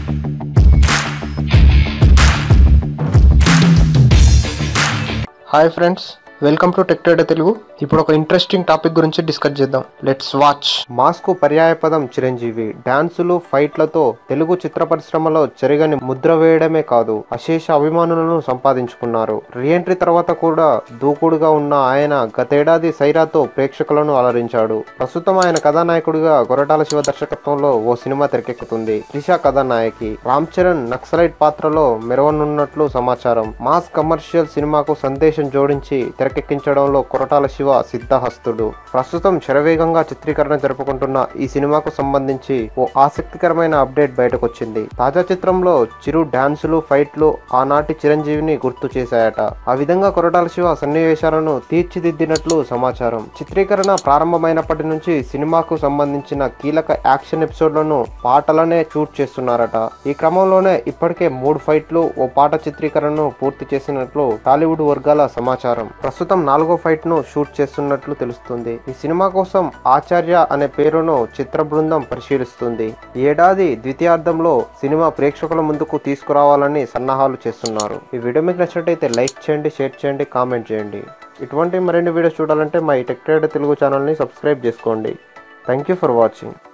hi friends welcome to tech trader Telugu ఇప్పుడు ఒక interesting topic గురించి డిస్కస్ చేద్దాం లెట్స్ వాచ్ మాస్కు పర్యాయపదం చిరంజీవి డాన్సులు ఫైట్లతో తెలుగు చిత్ర పరిశ్రమలో చెరగని ముద్ర వేయడమే కాదు అశేష అభిమానులను సంపాదించుకున్నారు రీఎంట్రీ తర్వాత కూడా దూకుడుగా ఉన్న ఆయన గతేడాది సైరాతో ప్రేక్షకులను అలరించాడు ప్రస్తుతం ఆయన కథానాయకుడిగా గొరటాల శివ దర్శకత్వంలో ఓ సినిమా తెరకెక్కుతుంది త్రిష కథానాయకి రామ్ చరణ్ నక్సలైట్ పాత్రలో మెరవనున్నట్లు సమాచారం మాస్ కమర్షియల్ సినిమాకు సందేశం జోడించి తెరకెక్కించడంలో కొరటాల శివ సిద్ధహస్తుడు ప్రస్తుతం శరవేగంగా చిత్రీకరణ జరుపుకుంటున్న ఈ సినిమాకు సంబంధించి ఓ ఆసక్తికరమైన అప్డేట్ బయటకొచ్చింది తాజా చిత్రంలో చిరు డాన్సులు ఫైట్లు ఆనాటి చిరంజీవిని గుర్తు చేశాయట ఆ విధంగా కొరటాల శివ సన్నివేశాలను తీర్చిదిద్దినట్లు సమాచారం చిత్రీకరణ ప్రారంభమైనప్పటి నుంచి సినిమాకు సంబంధించిన కీలక యాక్షన్ ఎపిసోడ్లను పాటలనే షూట్ చేస్తున్నారట ఈ క్రమంలోనే ఇప్పటికే మూడు ఫైట్లు ఓ పాట చిత్రీకరణను పూర్తి చేసినట్లు టాలీవుడ్ వర్గాల సమాచారం ప్రస్తుతం నాలుగో ఫైట్ ను షూట్ చేస్తున్నట్లు తెలుస్తుంది ఈ సినిమా కోసం ఆచార్య అనే పేరును చిత్ర బృందం పరిశీలిస్తుంది ఈ ఏడాది ద్వితీయార్థంలో సినిమా ప్రేక్షకుల ముందుకు తీసుకురావాలని సన్నాహాలు చేస్తున్నారు ఈ వీడియో మీకు నచ్చినట్టయితే లైక్ చేయండి షేర్ చేయండి కామెంట్ చేయండి ఇటువంటి మరిన్ని వీడియోస్ చూడాలంటే మా ఈ టెక్ ట్రేడర్ తెలుగు ఛానల్ని సబ్స్క్రైబ్ చేసుకోండి థ్యాంక్ యూ ఫర్ వాచింగ్